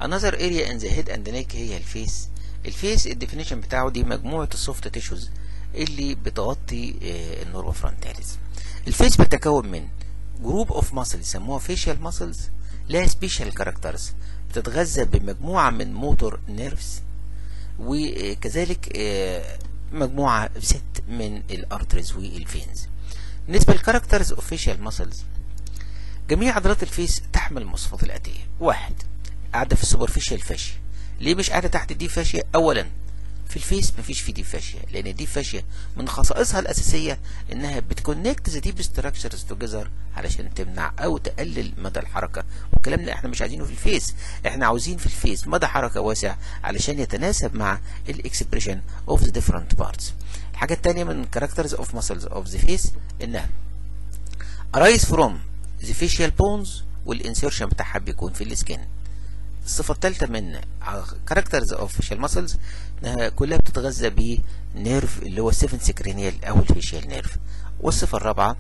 another area in the head and neck هي الفيس الفيس الديفينيشن بتاعه دي مجموعة السوفت تيشوز اللي بتغطي النورفا فرونتاليز الفيس بتتكون من جروب اوف ماسل يسموها فيشيال ماسلز لها سبيشال كاركترز بتتغذى بمجموعة من موتور نيرفز وكذلك مجموعة ست من الارترز والفينز بالنسبة للكاركترز اوف فيشيال ماسلز جميع عضلات الفيس تحمل المواصفات الآتية واحد قاعدة في السوبرفيشال فاشيا ليه مش قاعدة تحت الدي فاشيا أولا في الفيس مفيش في دي فاشيا لأن الدي فاشيا من خصائصها الأساسية إنها بتكونكت ذا ديب ستراكشرز توجذر علشان تمنع أو تقلل مدى الحركة والكلام ده احنا مش عايزينه في الفيس احنا عاوزين في الفيس مدى حركة واسع علشان يتناسب مع الاكسبريشن اوف ذا ديفرنت بارتس الحاجة التانية من كاركترز اوف ماسلز اوف ذا فيس انها arise from the facial bones والانسيرشن بتاعها بيكون في السكين الصفة الثالثة من كاركترز اوف فيشال ماسلز انها كلها بتتغذى بنيرف اللي هو السيفن سكرينيال او الفيشال نيرف والصفة الرابعة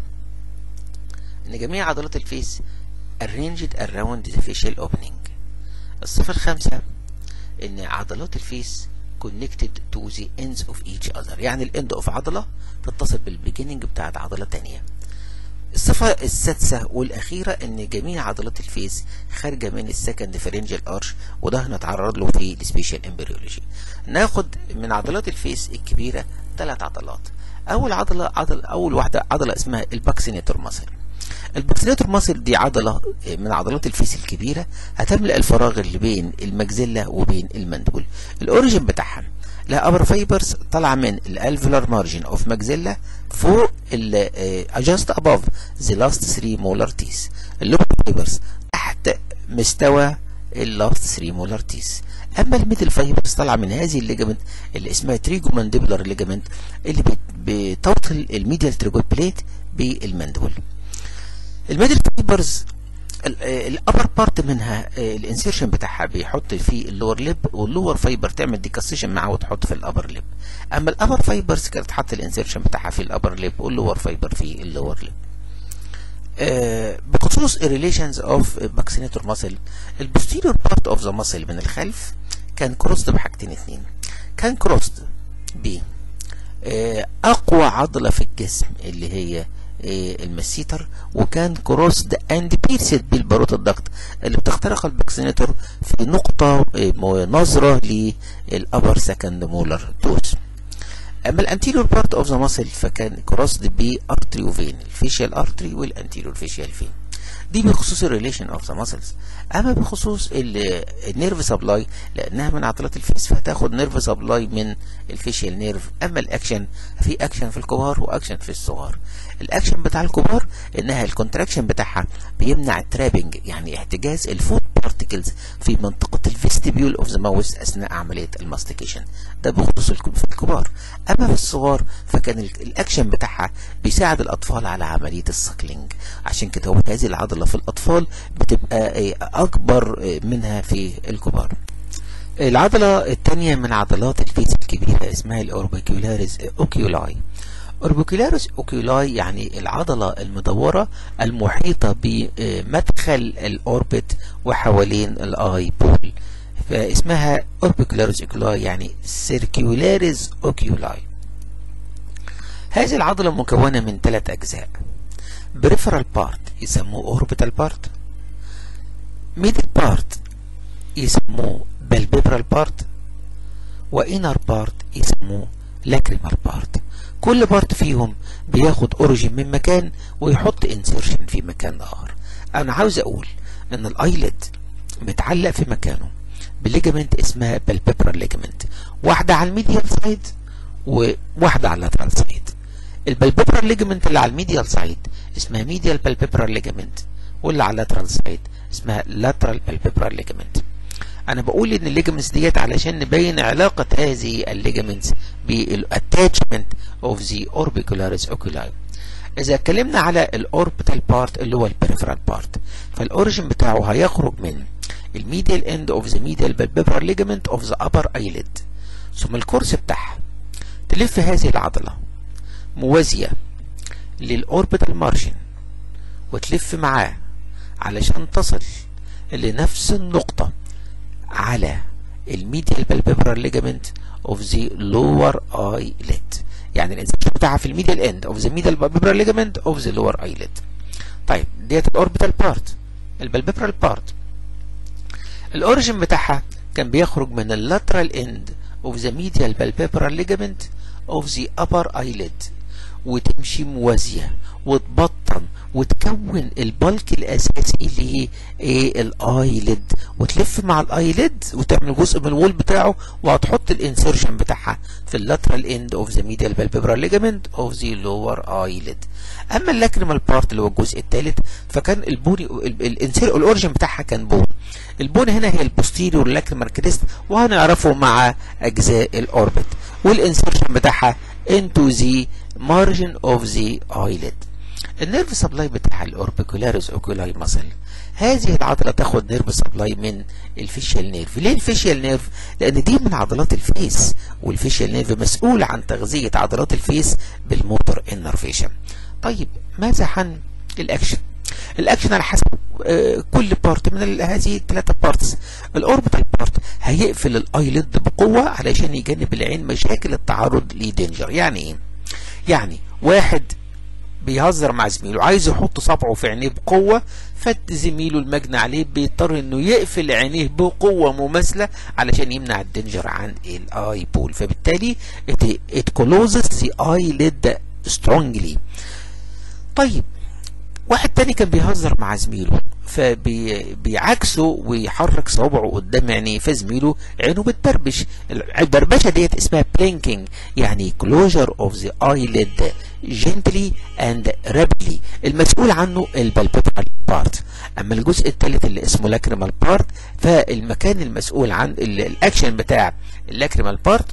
ان جميع عضلات الفيس arranged around the facial opening الصفة الخامسة ان عضلات الفيس connected to the ends of each other يعني الاند اوف عضلة تتصل بالبيجيننج بتاعت عضلة تانية الصفة السادسة والأخيرة إن جميع عضلات الفيس خارجة من السكند فرنجال أرش وده هنتعرض له في السبيشال امبريولوجي. ناخد من عضلات الفيس الكبيرة ثلاث عضلات. أول عضلة عضل أول واحدة عضلة اسمها الباكسينيتور ماسل. الباكسينيتور ماسل دي عضلة من عضلات الفيس الكبيرة هتملأ الفراغ اللي بين المجزلة وبين المندبل. الأوريجين بتاعها لها ابر فايبرز طالعه من الالفولار مارجن اوف ماكزيلا فوق ال جاست اباف ذا لاست 3 مولار تيس اللوبر فايبرز تحت مستوى اللاست 3 مولار تيس اما الميدل فايبرز طالعه من هذه الليجمنت اللي اسمها تريجو مانديبولار ليجمنت اللي بتوصل الميديال تريجول بليت بالمندبل الميدل فايبرز الابر بارت منها الانسيرشن بتاعها بيحط في اللور ليب واللور فايبر تعمل ديكاسيشن معاه وتحط في الابر ليب اما الابر فايبرز كانت تحط الانسيرشن بتاعها في الابر ليب واللور فايبر في اللور ليب بخصوص الريليشنز اوف باكسينيتور ماسل البوستيريور بارت اوف ذا ماسل من الخلف كان كروست بحاجتين اتنين كان كروست ب اقوى عضله في الجسم اللي هي المسيتر وكان كروسد اند بيرسد بالباروت الضغط اللي بتخترق الباكسينيتور في نقطة نظرة للأبر سكند مولر توت أما الانتيريور بارت اوف ذا ماسل فكان كروسد بأرتري وفين الفيشيال ارتري والانتيريور فيشيال فين دي بخصوص الريليشن اوف ذا ماسلز اما بخصوص النيرف سبلاي لانها من عضلات الفيس فهتاخد نيرف سبلاي من الفيشيال نيرف اما الاكشن في اكشن في الكبار واكشن في الصغار الاكشن بتاع الكبار انها الكونتراكشن بتاعها بيمنع الترابنج يعني احتجاز الفود بارتكلز في منطقة الفيستيبيول اوف ذا ماوس اثناء عملية الماستيكيشن ده بخصوص في الكبار اما في الصغار فكان الاكشن بتاعها بيساعد الاطفال على عملية السكلينج عشان كده هو هذه العضلة في الاطفال بتبقى اكبر منها في الكبار العضلة الثانية من عضلات الفيس الكبيرة اسمها الاوربيكولاريز اوكيولاي اوربيكولاريس اوكيولاي يعني العضلة المدورة المحيطة بمدخل الاوربت وحوالين الاي بول فاسمها اوربيكولاريس اوكيولاي يعني سيركيولاريز اوكيولاي هذه العضلة مكونة من ثلاث اجزاء بريفرال بارت يسموه اوربيتال بارت ميدل بارت يسموه بالبيبرال بارت وانر بارت يسموه لاكريمال بارت كل بارت فيهم بياخد اوريجين من مكان ويحط انسيرشن في مكان اخر انا عاوز اقول ان الايلid متعلق في مكانه بليجمنت اسمها بالبيبرال ليجمنت واحدة على الميديال سايد وواحدة على اللاترال سايد البالبيبرال ليجمنت اللي على الميديال سايد اسمها ميديال بالبيبرال ليجمنت واللي على اللاترال سايد اسمها لاترال بالبيبرال ليجمنت انا بقول ان الليجمنتس ديت علشان نبين علاقة هذه الليجمنتس بالاتاتشمنت اوف ذا اوربيكولاريس اوكولاي اذا اتكلمنا على الاوربيتال بارت اللي هو البريفرال بارت فالاوريجن بتاعه هيخرج من الميديال اند اوف ذا ميديال بالبيبرال ليجمنت اوف ذا ابر ايليد ثم الكورس بتاعها تلف هذه العضلة موازية للاوربيتال مارجن وتلف معاه علشان تصل لنفس النقطة على الميديال بالبيبرال ليجامنت اوف ذا لور اي ليد يعني الانسرشن بتاعها في الميديال اند اوف ذا ميديال بالبيبرال ليجامنت اوف ذا لور اي ليد طيب ديت الاوربيتال بارت البالبيبرال بارت الاوريجن بتاعها كان بيخرج من اللاترال اند اوف ذا ميديال بالبيبرال ليجامنت اوف ذا ابر ايليد وتمشي موازيه وتبطن وتكون البلك الاساسي اللي هي ايه الايليد وتلف مع الايليد وتعمل جزء من الوول بتاعه وهتحط الانسرشن بتاعها في اللاترال اند اوف ذا ميديال بالبيبرال ليجامنت اوف ذا لور ايليد اما اللاكريمال بارت اللي هو الجزء الثالث فكان البوني الانسير الاوريجن بتاعها كان بون البون هنا هي البوستيريور لاكريمال كريست وهنعرفه مع اجزاء الاوربت والانسرشن بتاعها into the margin of the eyelid النيرف سبلاي بتاع الاوربيكولاريس اوكولاي ماسل هذه العضلة تاخد نيرف سبلاي من الفيشيال نيرف ليه الفيشيال نيرف لان دي من عضلات الفيس والفيشيال نيرف مسؤول عن تغذية عضلات الفيس بالموتور انرفيشن طيب ماذا عن الاكشن الاكشن على حسب آه كل بارت من هذه الثلاثه بارتس الاوربيتال بارت هيقفل الايليد بقوه علشان يجنب العين مشاكل التعرض لدينجر يعني ايه يعني واحد بيهزر مع زميله عايز يحط صبعه في عينيه بقوة فزميله المجني عليه بيضطر انه يقفل عينيه بقوة مماثلة علشان يمنع الدنجر عن الاي بول فبالتالي it, it closes the eyelid strongly طيب واحد تاني كان بيهزر مع زميله فبيعكسه ويحرك صوابعه قدام عينيه فزميله عينه بتبربش البربشه ديت اسمها بلينكينج يعني كلوجر اوف ذا eyelid gently and rapidly المسؤول عنه البالبيبرال بارت اما الجزء الثالث اللي اسمه لاكريمال بارت فالمكان المسؤول عن الاكشن بتاع اللاكريمال بارت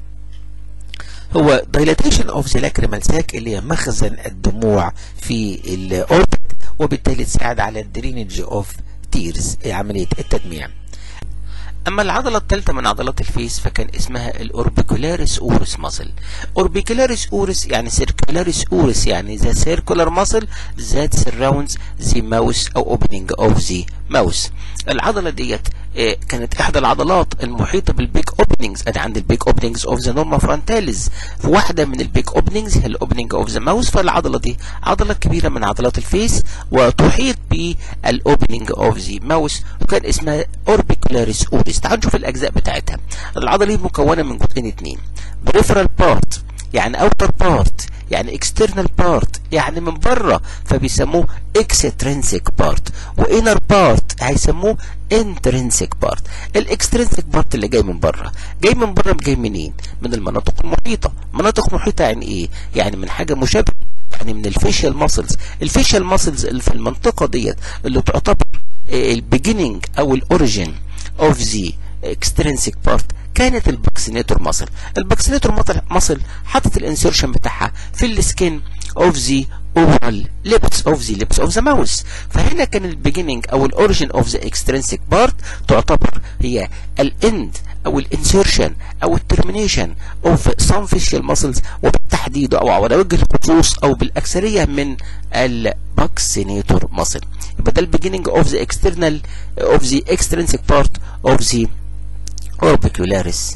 هو dilatation of the lacrimal sac اللي هي مخزن الدموع في الاوربت وبالتالي تساعد على الدرينج اوف تيرز عملية التدميع اما العضلة الثالثة من عضلات الفيس فكان اسمها الاوربيكولاريس اورس ماسل اوربيكولاريس اورس يعني سيركولاريس اورس يعني ذا سيركولار ماسل ذات سراوندز ذا ماوس او اوبننج اوف ذا ماوس العضلة ديت كانت احدى العضلات المحيطة بالبيك اوبننجز ادي عند البيك اوبننجز اوف ذا نورما فرونتاليز واحدة من البيك اوبننجز هي الاوبننج اوف ذا ماوس فالعضلة دي عضلة كبيرة من عضلات الفيس وتحيط بالاوبننج اوف ذا ماوس وكان اسمها اوربيكولاريس اورس تعالوا نشوف الاجزاء بتاعتها العضلة دي مكونة من جزئين اتنين بريفرال بارت يعني اوتر بارت يعني اكسترنال بارت يعني من بره فبيسموه اكسترنسيك بارت وانر بارت هيسموه انترنسيك بارت الاكسترنسيك بارت اللي جاي من بره جاي من بره جاي منين من المناطق المحيطه مناطق محيطه يعني ايه يعني من حاجه مشابهه يعني من الفيشيال ماسلز الفيشيال ماسلز اللي في المنطقه ديت اللي تعتبر البيجيننج او الاوريجين اوف ذا اكسترنسيك بارت كانت الباكسينيتور ماسل الباكسينيتور ماسل حطت الانسيرشن بتاعها في السكين اوف ذا oral lips of the lips of the mouse فهنا كان البيجيننج او الاوريجين اوف ذا اكسترنسيك بارت تعتبر هي الاند او الانسيرشن او الترمينيشن اوف some facial muscles وبالتحديد او على وجه الخصوص او بالاكثريه من الباكسينيتور ماسل يبقى ده البيجيننج اوف ذا اكسترنال اوف ذا اكسترنسيك بارت اوف ذا اوربيكولاريس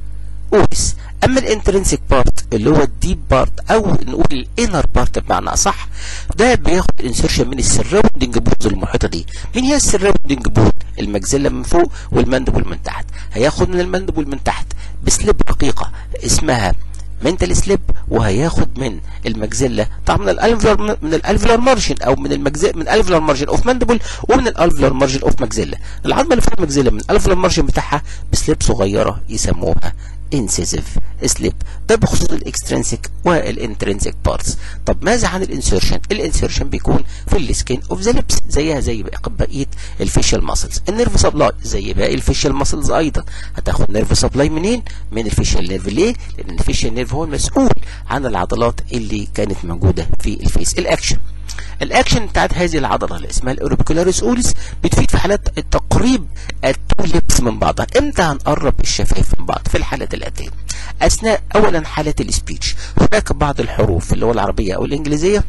اوبس اما الانترنسيك بارت اللي هو الديب بارت او نقول الانر بارت بمعنى اصح ده بياخد انسرشن من السراوندنج بونز المحيطه دي مين هي السراوندنج بون المجزله من فوق والمندبل من تحت هياخد من المندبل من تحت بسلب رقيقه اسمها منتال سليب وهياخد من المجزله طبعا من الالفلر من الالفلر مارجن او من المجزله من الالفلر مارجن اوف ماندبل ومن الالفلر مارجن اوف مجزله العظمه اللي فوق المجزله من الالفلر مارجن بتاعها بسليب صغيره يسموها انسيسيف سليب ده بخصوص الاكسترنسيك والانترنسيك بارتس طب ماذا عن الانسيرشن الانسيرشن بيكون في السكين اوف ذا ليبس زيها زي بقيه الفيشال ماسلز النيرف سبلاي زي باقي الفيشال ماسلز ايضا هتاخد نيرف سبلاي منين من الفيشال نيرف ليه لان الفيشال نيرف هو المسؤول عن العضلات اللي كانت موجوده في الفيس الاكشن الاكشن بتاعت هذه العضله اللي اسمها الاوربيكولاريس اوليس بتفيد في حالات تقريب التو ليبس من بعضها امتى هنقرب الشفايف من بعض في الحالات الاتيه اثناء اولا حاله السبيتش هناك بعض الحروف اللي هو العربيه او الانجليزيه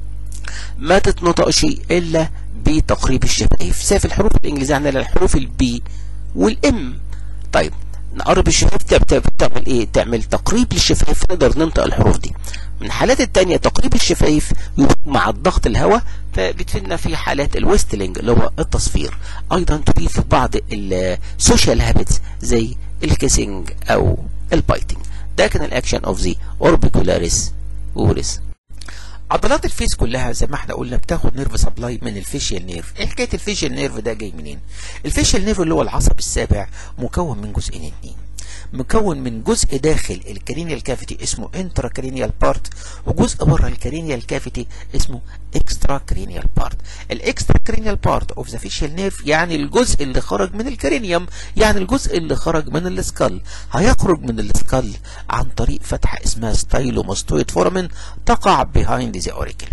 ما تتنطقش الا بتقريب الشفايف زي في الحروف الانجليزيه عندنا الحروف البي والام طيب نقرب الشفايف بتعمل ايه تعمل تقريب للشفايف نقدر ننطق الحروف دي من الحالات التانية تقريب الشفايف مع الضغط الهواء فبتفيدنا في حالات الويستلينج اللي هو التصفير ايضا تفيد في بعض السوشيال هابتس زي الكيسنج او البايتنج ده كان الاكشن اوف ذا اوربيكولاريس اوريس عضلات الفيس كلها زي ما احنا قلنا بتاخد نيرف سبلاي من الفيشيال نيرف ايه حكايه الفيشيال نيرف ده جاي منين الفيشيال نيرف اللي هو العصب السابع مكون من جزئين اتنين مكون من جزء داخل الكرينيال كافيتي اسمه انترا كرينيال بارت وجزء بره الكرينيال كافيتي اسمه اكسترا كرينيال بارت الاكسترا كرينيال بارت اوف ذا فيشيال نيرف يعني الجزء اللي خرج من الكرينيوم يعني الجزء اللي خرج من السكال هيخرج من السكال عن طريق فتحه اسمها ستايلوماستويد فورمن تقع بيهايند ذا اوريكل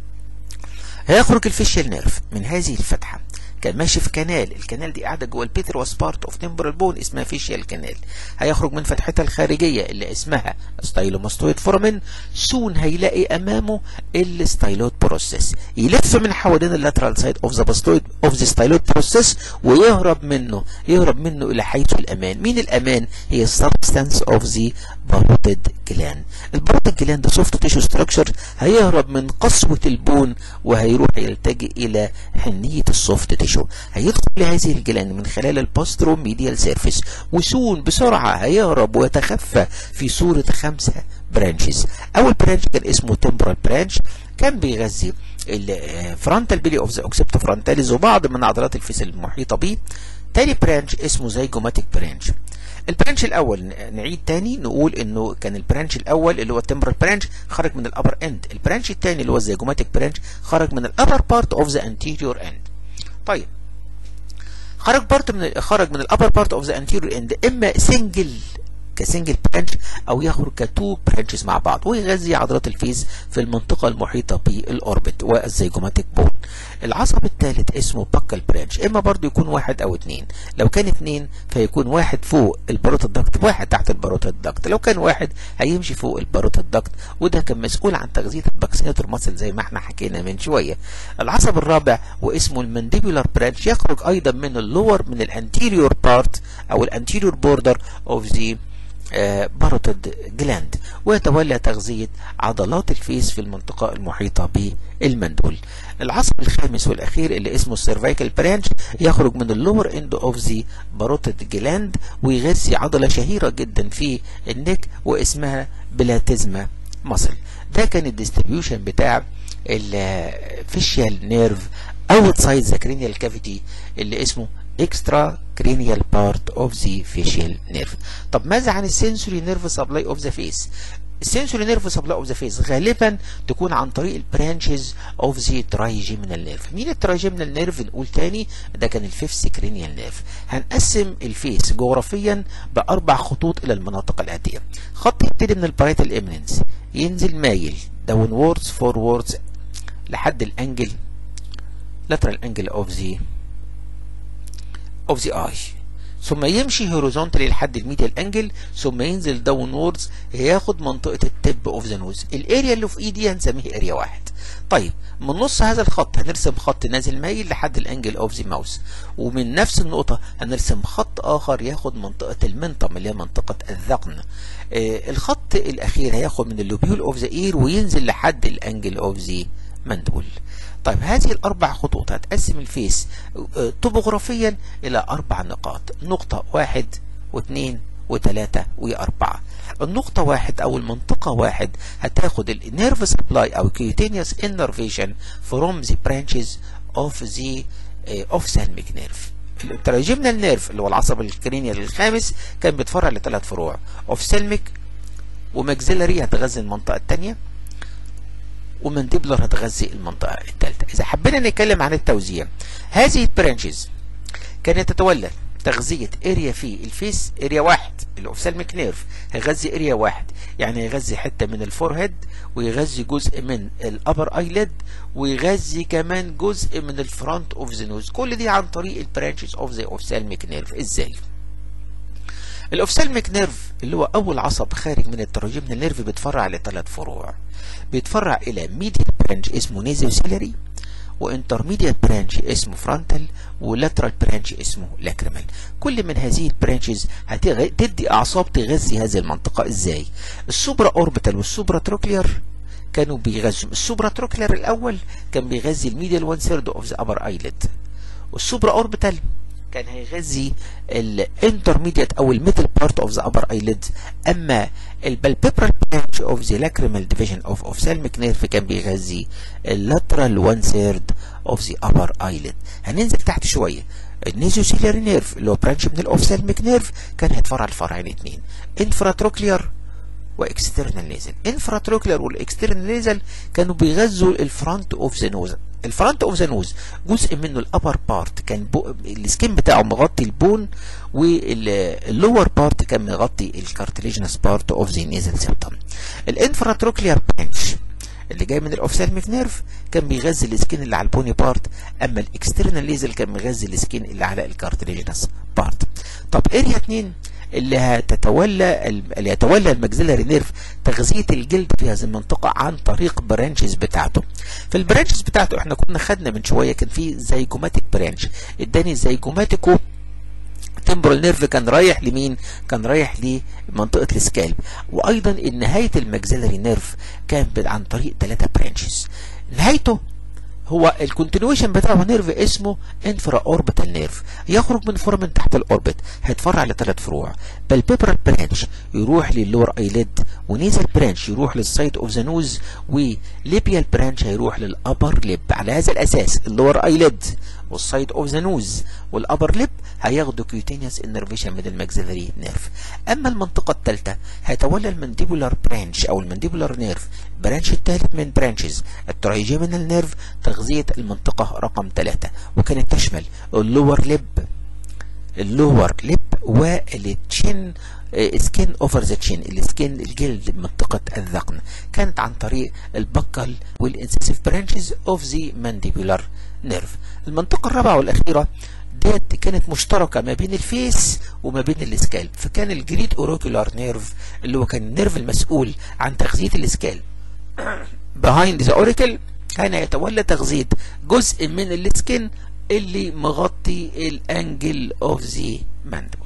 هيخرج الفيشيال نيرف من هذه الفتحه كان ماشي في كنال الكنال دي قاعده جوه البيتر وسبارت اوف تمبرال بون اسمها فيشيال كنال هيخرج من فتحتها الخارجيه اللي اسمها ستايلوماستويد فورمن سون هيلاقي امامه الستايلوت بروسيس يلف من حوالين اللاترال سايد اوف ذا باستويد اوف ذا ستايلوت بروسيس ويهرب منه يهرب منه الى حيث الامان مين الامان هي السبستانس اوف ذا باروتيد جلاند الباروتيد جلاند سوفت تيشو ستراكشر هيهرب من قسوه البون وهيروح يلتجئ الى حنيه السوفت تيشو هيدخل لهذه الجلاند من خلال الباسترو ميديال سيرفيس وسون بسرعه هيهرب ويتخفى في صوره خمسه برانشز اول برانش كان اسمه تمبرال برانش كان بيغذي الفرونتال بيلي اوف ذا اوكسيبتو فرونتاليز وبعض من عضلات الفيس المحيطه بيه تاني برانش اسمه زيجوماتيك برانش البرانش الاول نعيد تاني نقول انه كان البرانش الاول اللي هو التمبرال برانش خرج من الابر اند البرانش الثاني اللي هو الزيجوماتيك برانش خرج من الابر بارت اوف ذا انتيريور اند طيب خرج بارت من خرج من الابر بارت اوف ذا انتيريور اند اما سنجل كسنجل برانش او يخرج كتو برانشز مع بعض ويغذي عضلات الفيس في المنطقه المحيطه بالاوربت والزيجوماتيك بون العصب الثالث اسمه باكال برانش اما برضو يكون واحد او اتنين لو كان اتنين فيكون واحد فوق الباروت الدكت واحد تحت الباروت الدكت لو كان واحد هيمشي فوق الباروت الدكت وده كان مسؤول عن تغذيه الباكسيناتور ماسل زي ما احنا حكينا من شويه العصب الرابع واسمه المانديبولار برانش يخرج ايضا من اللور من الانتيريور بارت او الانتيريور بوردر اوف ذا باروتيد جلاند ويتولى تغذية عضلات الفيس في المنطقة المحيطة بالمندول العصب الخامس والأخير اللي اسمه السيرفيكال برانش يخرج من اللور اند اوف ذا باروتيد جلاند ويغذي عضلة شهيرة جدا في النك واسمها بلاتيزما ماسل ده كان الديستريبيوشن بتاع الفيشيال نيرف outside the cranial cavity اللي اسمه extra cranial part of the facial nerve طب ماذا عن السنسوري نيرف سبلاي اوف ذا فيس السنسوري نيرف سبلاي اوف ذا فيس غالبا تكون عن طريق البرانشز اوف ذا ترايجيمينال نيرف مين الترايجيمينال نيرف نقول تاني ده كان الفيفث كرينيال نيرف هنقسم الفيس جغرافيا باربع خطوط الى المناطق الاتيه خط يبتدي من البرايتال اميننس ينزل مايل داون ووردز فوروردز لحد الانجل lateral angle of the of the eye ثم يمشي هوريزونتالي لحد الميديال انجل ثم ينزل داون ووردز ياخد منطقه التب اوف ذا نوز الاريا اللي في ايدي هنسميه اريا واحد طيب من نص هذا الخط هنرسم خط نازل مايل لحد الانجل اوف ذا ماوس ومن نفس النقطه هنرسم خط اخر ياخد منطقه المنطم اللي هي منطقه الذقن آه الخط الاخير هياخد من اللوبيول اوف ذا اير وينزل لحد الانجل اوف ذا مندول طيب هذه الأربع خطوط هتقسم الفيس توبوغرافيا إلى أربع نقاط نقطة واحد واثنين وثلاثة وأربعة النقطة واحد أو المنطقة واحد هتاخد النيرف سبلاي أو كيوتينيوس انرفيشن فروم ذا برانشز اوف ذا اوفثالميك نيرف التراجيمنال نيرف اللي هو العصب الكرينيال الخامس كان بيتفرع لثلاث فروع اوفثالميك وماكسيلاري هتغذي المنطقة الثانية ومانديبلر هتغذي المنطقة الثالثة إذا حبينا نتكلم عن التوزيع هذه البرانشز كانت تتولى تغذية اريا في الفيس اريا واحد الاوفسالميك نيرف هيغذي اريا واحد يعني هيغذي حتة من الفورهيد ويغذي جزء من الابر ايليد ويغذي كمان جزء من الفرونت اوف ذا نوز كل دي عن طريق البرانشز اوف ذا اوفسالميك نيرف ازاي الاوفسالميك نيرف اللي هو اول عصب خارج من التراجيمنال نيرف بيتفرع لثلاث فروع بيتفرع الى ميديال برانش اسمه نيزوسيلري وانترميديت برانش اسمه فرونتال ولاترال برانش اسمه لاكريمال كل من هذه البرانشز هتدي اعصاب تغذي هذه المنطقه ازاي السوبرا اوربيتال والسوبرا تروكلير كانوا بيغذوا السوبرا تروكلير الاول كان بيغذي الميديال 1 ثيرد اوف ذا ابر ايلid والسوبرا اوربيتال كان هيغذي الانترميديت او الميدل بارت اوف ذا ابر ايلid اما البالبيبرال برانش اوف ذا لاكريمال ديفيجن اوف اوفثالميك نيرف كان بيغذي اللاترال 1 ثيرد اوف ذا ابر ايلid هننزل تحت شويه النيزوسيلياري نيرف اللي هو برانش من الاوفثالميك نيرف كان هيتفرع لفرعين اثنين انفراتروكليار واكسترنال نيزل انفراتروكلر والاكسترنال نيزل كانوا بيغذوا الفرونت اوف ذا نوز الفرونت اوف ذا نوز جزء منه الابر بارت كان بو... السكين بتاعه مغطي البون واللور بارت كان مغطي الكارتليجنس بارت اوف ذا نيزل سيبتم الانفراتروكليار برانش اللي جاي من الاوفثالميك نيرف كان بيغذي السكين اللي على البوني بارت اما الاكسترنال نيزل كان بيغذي السكين اللي على الكارتليجنس بارت طب اريا 2 اللي هتتولى اللي يتولى المجزلري نيرف تغذيه الجلد في هذه المنطقه عن طريق برانشز بتاعته في البرانشز بتاعته احنا كنا خدنا من شويه كان في زيجوماتيك برانش اداني زيجوماتيكو تمبرال نيرف كان رايح لمين كان رايح لمنطقه السكالب وايضا نهايه المجزلري نيرف كان عن طريق ثلاثه برانشز نهايته هو الكونتينيويشن بتاعه نيرف اسمه انفرا اوربيتال نيرف يخرج من فورمن تحت الاوربت هيتفرع لثلاث فروع بالبيبرال برانش يروح للور ايليد ونيزل برانش يروح للسايد اوف ذا نوز وليبيال برانش هيروح للابر ليب على هذا الاساس اللور ايليد والسايد اوف ذا نوز والابر ليب هياخدوا كيوتينيوس انرفيشن من الماكسيلاري نيرف اما المنطقه الثالثه هيتولى المانديبولار برانش او المانديبولار نيرف برانش الثالث من برانشز الترايجيمينال نيرف تغذيه المنطقه رقم ثلاثة وكانت تشمل اللور ليب اللور ليب والتشين سكين اوفر ذا تشين السكين الجلد منطقه الذقن كانت عن طريق البكل والانسيسيف برانشز اوف ذا مانديبولار نيرف المنطقه الرابعه والاخيره ديت كانت مشتركه ما بين الفيس وما بين السكالب فكان الجريد اوروكولار نيرف اللي هو كان النيرف المسؤول عن تغذيه السكالب behind the auricle كان يتولى تغذيه جزء من السكين اللي مغطي الانجل اوف ذا ماندبل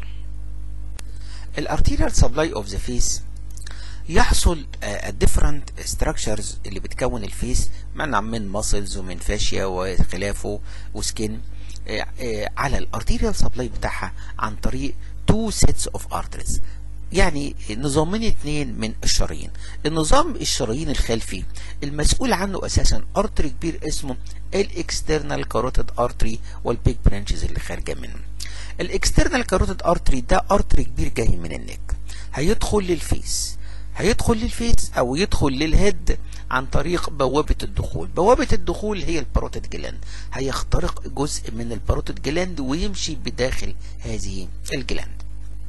الارتيريال سبلاي اوف ذا فيس يحصل الديفرنت ستراكشرز اللي بتكون الفيس منع من ماسلز ومن فاشيا وخلافه وسكين على الارتيريال سبلاي بتاعها عن طريق تو سيتس اوف ارتريز يعني نظامين اتنين من الشرايين النظام الشرايين الخلفي المسؤول عنه اساسا ارتري كبير اسمه الاكسترنال كاروتيد ارتري والبيج برانشز اللي خارجه منه الاكسترنال كاروتيد ارتري ده ارتري كبير جاي من النك هيدخل للفيس هيدخل للفيس او يدخل للهيد عن طريق بوابة الدخول بوابة الدخول هي الباروتيد جلاند هيخترق جزء من الباروتيد جلاند ويمشي بداخل هذه الجلاند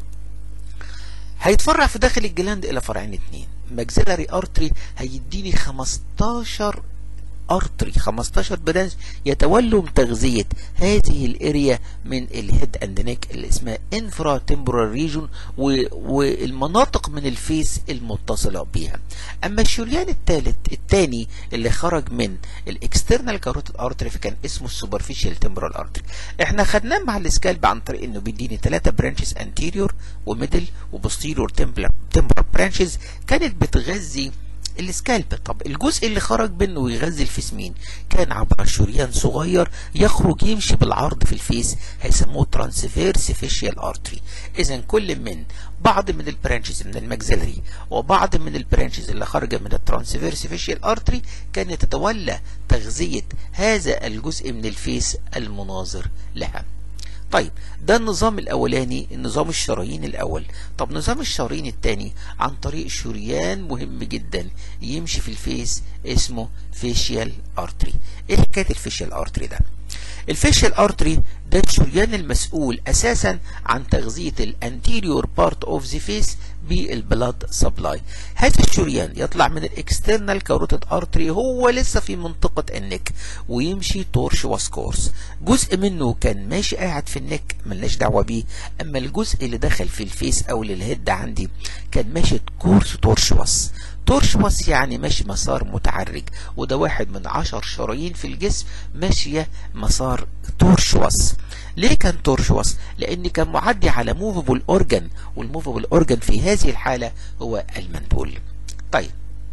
هيتفرع في داخل الجلاند الى فرعين اتنين ماكسيلاري ارتري هيديني 15 ارتري 15 برانش يتولوا تغذية هذه الاريا من الهيد اند نيك اللي اسمها انفرا تمبرال ريجون والمناطق من الفيس المتصلة بيها اما الشريان الثالث الثاني اللي خرج من الاكسترنال كاروتيد ارتري فكان اسمه السوبرفيشال تمبرال ارتري احنا خدناه مع السكالب عن طريق انه بيديني ثلاثة برانشز انتيريور وميدل وبوستيريور تمبرال برانشز كانت بتغذي السكالب طب الجزء اللي خرج منه ويغذي الفيس مين كان عبر شريان صغير يخرج يمشي بالعرض في الفيس هيسموه ترانسفيرس فيشيال ارتري اذا كل من بعض من البرانشز من الماكسيلري وبعض من البرانشز اللي خارجه من الترانسفيرس فيشيال ارتري كانت تتولى تغذيه هذا الجزء من الفيس المناظر لها طيب ده النظام الاولاني النظام الشرايين الاول طب نظام الشرايين الثاني عن طريق شريان مهم جدا يمشي في الفيس اسمه فيشيال ارتري ايه حكايه الفيشيال ارتري ده الفيشيال ارتري ده الشريان المسؤول اساسا عن تغذية الانتيريور بارت اوف ذا فيس بالبلاد سبلاي هذا الشريان يطلع من الاكسترنال كاروتيد ارتري هو لسه في منطقة النك ويمشي تورش واسكورس جزء منه كان ماشي قاعد في النك ملناش دعوة بيه اما الجزء اللي دخل في الفيس او للهيد عندي كان ماشي كورس تورشواس تورشواس يعني ماشي مسار متعرج وده واحد من عشر شرايين في الجسم ماشية مسار تورشواس ليه كان تورشواس لان كان معدي على موفبل اورجان والموفبل اورجان في هذه الحالة هو المنبول طيب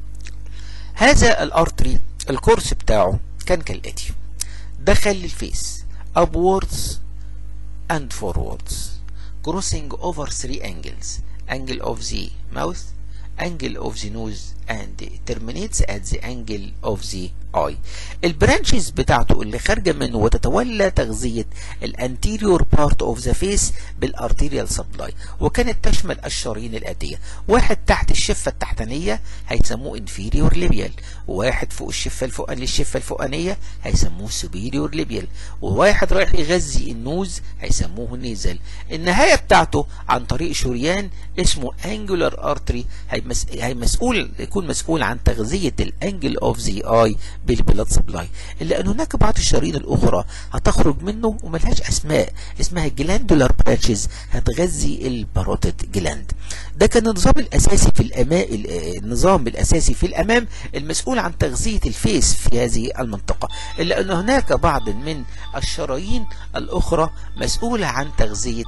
هذا الارتري الكورس بتاعه كان كالاتي دخل للفيس upwards and forwards crossing over three angles angle of the mouth angle of the nose and terminates at the angle of the eye البرانشز بتاعته اللي خارجه منه وتتولى تغذيه الانتيريور بارت اوف ذا فيس بالارتيريال سبلاي وكانت تشمل الشرايين الاتيه واحد تحت الشفه التحتانيه هيسموه انفيريور ليبيال وواحد فوق الشفه الفوقانيه الشفه الفوقانيه هيسموه سوبيريور ليبيال وواحد رايح يغذي النوز هيسموه نيزل النهايه بتاعته عن طريق شريان اسمه انجولار ارتري هي مسؤول يكون مسؤول عن تغذيه الانجل اوف ذا اي بالبلاد سبلاي الا ان هناك بعض الشرايين الاخرى هتخرج منه وملهاش اسماء اسمها جلاندولار برانشز هتغذي الباروتيد جلاند ده كان النظام الاساسي في الامام النظام الاساسي في الامام المسؤول عن تغذيه الفيس في هذه المنطقه الا ان هناك بعض من الشرايين الاخرى مسؤوله عن تغذيه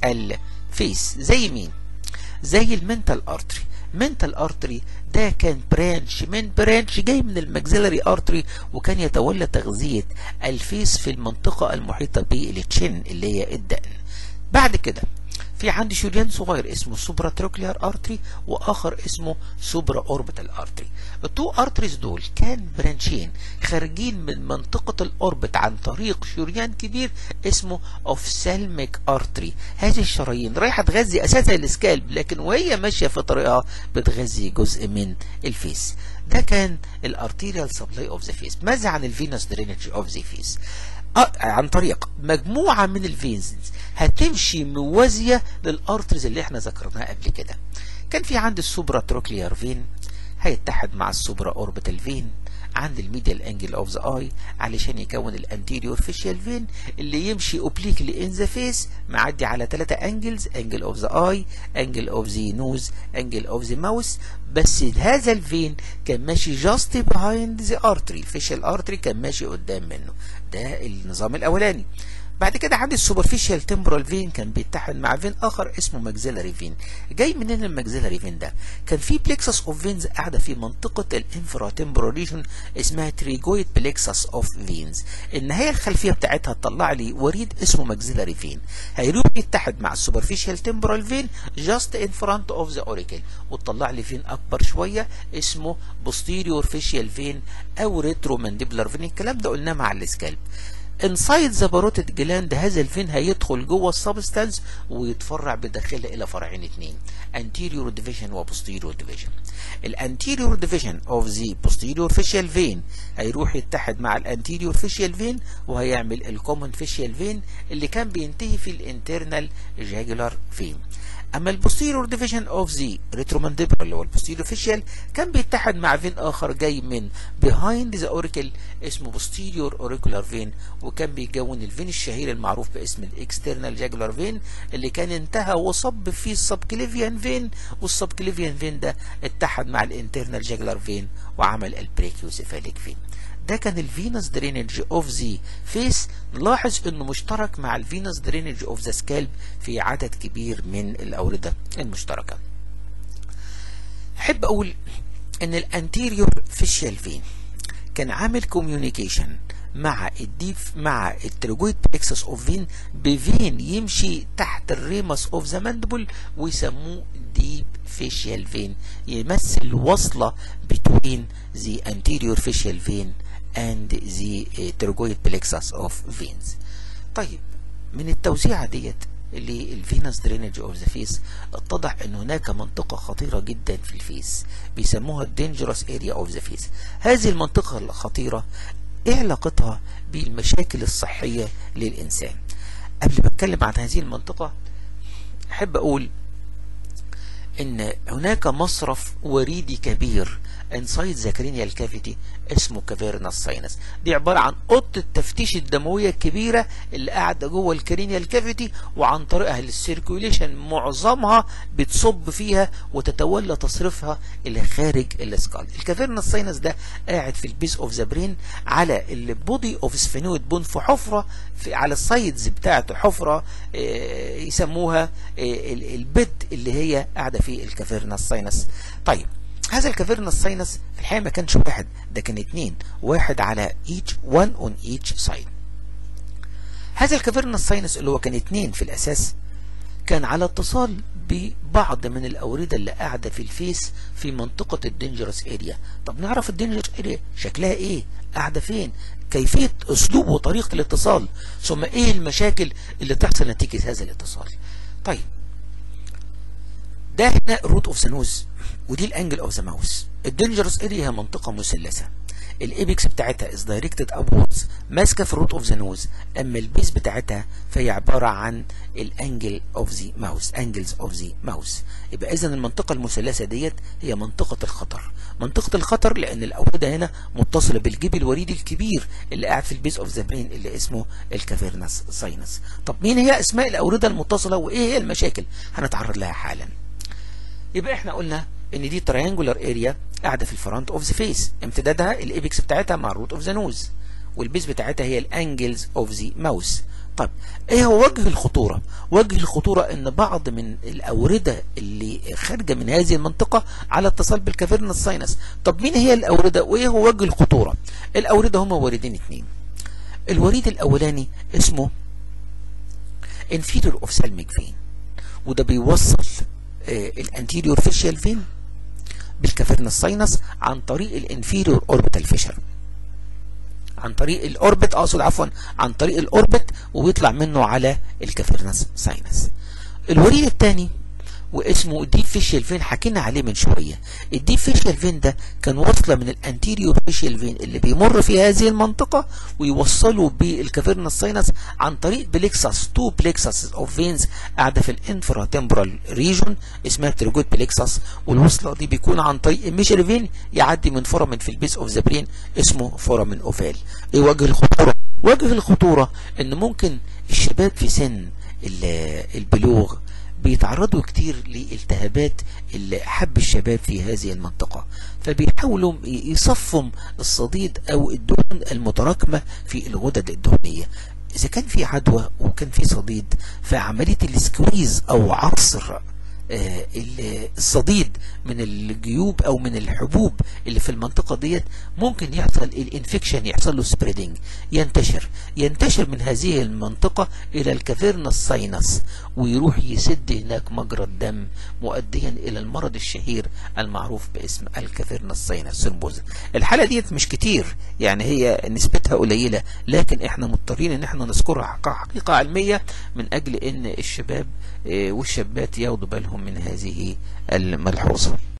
الفيس زي مين زي المنتال ارتري منتال ارتري ده كان برانش من برانش جاي من الماكسيلاري ارتري وكان يتولى تغذية الفيس في المنطقة المحيطة بالتشن اللي هي الدقن بعد كده في عندي شريان صغير اسمه سوبرا تروكليار ارتري واخر اسمه سوبرا اوربيتال ارتري التو ارتريز دول كان برانشين خارجين من منطقة الاوربت عن طريق شريان كبير اسمه اوفسالميك ارتري هذه الشرايين رايحة تغذي اساسا السكالب لكن وهي ماشية في طريقها بتغذي جزء من الفيس ده كان الارتيريال سبلاي اوف ذا فيس ماذا عن الفينوس درينج اوف ذا فيس عن طريق مجموعة من الفينز هتمشي موازية للارترز اللي احنا ذكرناها قبل كده كان في عند السوبرا تروكليار فين هيتحد مع السوبرا اوربيتال فين عند الميديال انجل اوف ذا اي علشان يكون الانتيريور فيشيال فين اللي يمشي اوبليكلي ان ذا فيس معدي على ثلاثة انجلز انجل اوف ذا اي انجل اوف ذا نوز انجل اوف ذا ماوس بس هذا الفين كان ماشي جاست بيهايند ذا ارتري الفيشيال ارتري كان ماشي قدام منه ده النظام الاولاني بعد كده عندي السوبرفيشال تمبرال فين كان بيتحد مع فين اخر اسمه ماكسيلاري فين جاي منين الماكسيلاري فين ده كان في بليكسس اوف فينز قاعده في منطقه الانفرا تمبرال ريجن اسمها تريجويد بليكسس اوف فينز النهايه الخلفيه بتاعتها تطلع لي وريد اسمه ماكسيلاري فين هيروح يتحد مع السوبرفيشال تمبرال فين جاست ان فرونت اوف ذا اوريكل وتطلع لي فين اكبر شويه اسمه بوستيريور فيشيال فين او ريترو مانديبلر فين الكلام ده قلناه مع السكالب انسايد ذا باروتيد جلاند هذا الفين هيدخل جوه السبستانس ويتفرع بداخله الى فرعين اثنين anterior division و posterior division الانتيريور ديفيجن اوف ذا posterior facial vein هيروح يتحد مع الانتيريور facial vein وهيعمل الكومن facial vein اللي كان بينتهي في الانترنال جاجولار فين اما البوستيريور ديفيجن اوف ذا ريترومانديبل اللي هو البوستيريور فيشيال كان بيتحد مع فين اخر جاي من بيهايند ذا اوريكل اسمه بوستيريور اوريكولار فين وكان بيكون الفين الشهير المعروف باسم الاكسترنال جاجولار فين اللي كان انتهى وصب فيه السبكليفيان فين والسبكليفيان فين ده اتحد مع الانترنال جاجولار فين وعمل البريكيوسيفاليك فين ده كان الفينوس درينج اوف ذا فيس نلاحظ انه مشترك مع الفينوس درينج اوف ذا سكالب في عدد كبير من الاورده المشتركه احب اقول ان الانتيريور فيشيال فين كان عامل كوميونيكيشن مع الديب مع التريجويد بلكسس اوف فين بفين يمشي تحت الريمس اوف ذا ماندبل ويسموه ديب فيشيال فين يمثل وصله بين the anterior facial vein and the pterygoid plexus of veins طيب من التوزيعة ديت للفينوس درينج اوف ذا فيس اتضح ان هناك منطقة خطيرة جدا في الفيس بيسموها الدينجرس اريا اوف ذا فيس هذه المنطقة الخطيرة ايه علاقتها بالمشاكل الصحية للانسان قبل ما اتكلم عن هذه المنطقة احب اقول ان هناك مصرف وريدي كبير انسايد ذا كرينيال كافيتي اسمه كافيرنس ساينس دي عبارة عن اوضه التفتيش الدموية الكبيرة اللي قاعدة جوه الكرينيال كافيتي وعن طريقها للسيركوليشن معظمها بتصب فيها وتتولى تصريفها الى خارج الاسكال الكافيرنس ساينس ده قاعد في البيس اوف ذا برين على البودي اوف سفينويد بون في حفرة في على السايدز بتاعته حفرة آه، يسموها آه، البيد اللي هي قاعدة في الكافيرنس ساينس طيب هذا الكافيرنس ساينس في الحقيقة ما كانش واحد ده كان اتنين واحد على each one on each side هذا الكافيرنس ساينس اللي هو كان اتنين في الأساس كان على اتصال ببعض من الأوردة اللي قاعدة في الفيس في منطقة الدينجرس اريا طب نعرف الدينجرس اريا شكلها ايه قاعدة فين كيفية اسلوب وطريقة الاتصال ثم ايه المشاكل اللي تحصل نتيجة هذا الاتصال طيب ده هنا الروت اوف ذا نوز ودي الانجل اوف ذا ماوس الدينجرس اريا هي منطقه مثلثه الايبكس بتاعتها از دايركتد ابوردز ماسكه في الروت اوف ذا نوز اما البيس بتاعتها فهي عباره عن الانجل اوف ذا ماوس انجلز اوف ذا ماوس يبقى اذا المنطقه المثلثه ديت هي منطقه الخطر منطقه الخطر لان الاورده هنا متصله بالجيب الوريدي الكبير اللي قاعد في البيس اوف ذا برين اللي اسمه الكافيرنس ساينس طب مين هي اسماء الاورده المتصله وايه هي المشاكل هنتعرض لها حالا يبقى احنا قلنا ان دي تريانجولار اريا قاعده في الفرونت اوف ذا فيس امتدادها الايبكس بتاعتها مع الروت اوف ذا نوز والبيز بتاعتها هي الانجلز اوف ذا ماوس طب ايه هو وجه الخطوره وجه الخطوره ان بعض من الاورده اللي خارجه من هذه المنطقه على اتصال بالكافيرنس ساينس طب مين هي الاورده وايه هو وجه الخطوره الاورده هما واردين اتنين الوريد الاولاني اسمه inferior ophthalmic vein وده بيوصل الانتيريور فيشيال فين بالكافيرنس ساينس عن طريق الانفيريور اوربيتال فيشر عن طريق الاوربت اقصد عفوا عن طريق الاوربت وبيطلع منه على الكافيرنس ساينس الوريد الثاني واسمه الديب فيشيال فين حكينا عليه من شوية الديب فيشيال فين ده كان واصلة من الانتيريور فيشيال فين اللي بيمر في هذه المنطقة ويوصلوا بالكافيرنس ساينس عن طريق بليكسس تو بليكسس اوف فينز قاعدة في الانفرا تمبرال ريجون اسمها تريجوت بليكسس والوصلة دي بيكون عن طريق الميشر فين يعدي من فورامين في البيس اوف ذا برين اسمه فورامين اوفال ايه وجه الخطورة وجه الخطورة ان ممكن الشباب في سن البلوغ بيتعرضوا كتير لالتهابات اللي حب الشباب في هذه المنطقة فبيحاولوا يصفوا الصديد او الدهون المتراكمة في الغدد الدهنية اذا كان في عدوى وكان في صديد فعملية السكويز او عصر آه الصديد من الجيوب او من الحبوب اللي في المنطقة ديت ممكن يحصل الانفكشن يحصل له سبريدنج ينتشر ينتشر من هذه المنطقة الى الكافيرنس ساينس ويروح يسد هناك مجرى الدم مؤديا الى المرض الشهير المعروف باسم الكافيرنس ساينس سيربوز الحالة ديت مش كتير يعني هي نسبتها قليلة لكن احنا مضطرين ان احنا نذكرها حقيقة علمية من اجل ان الشباب والشابات ياخدوا بالهم من هذه الملحوظة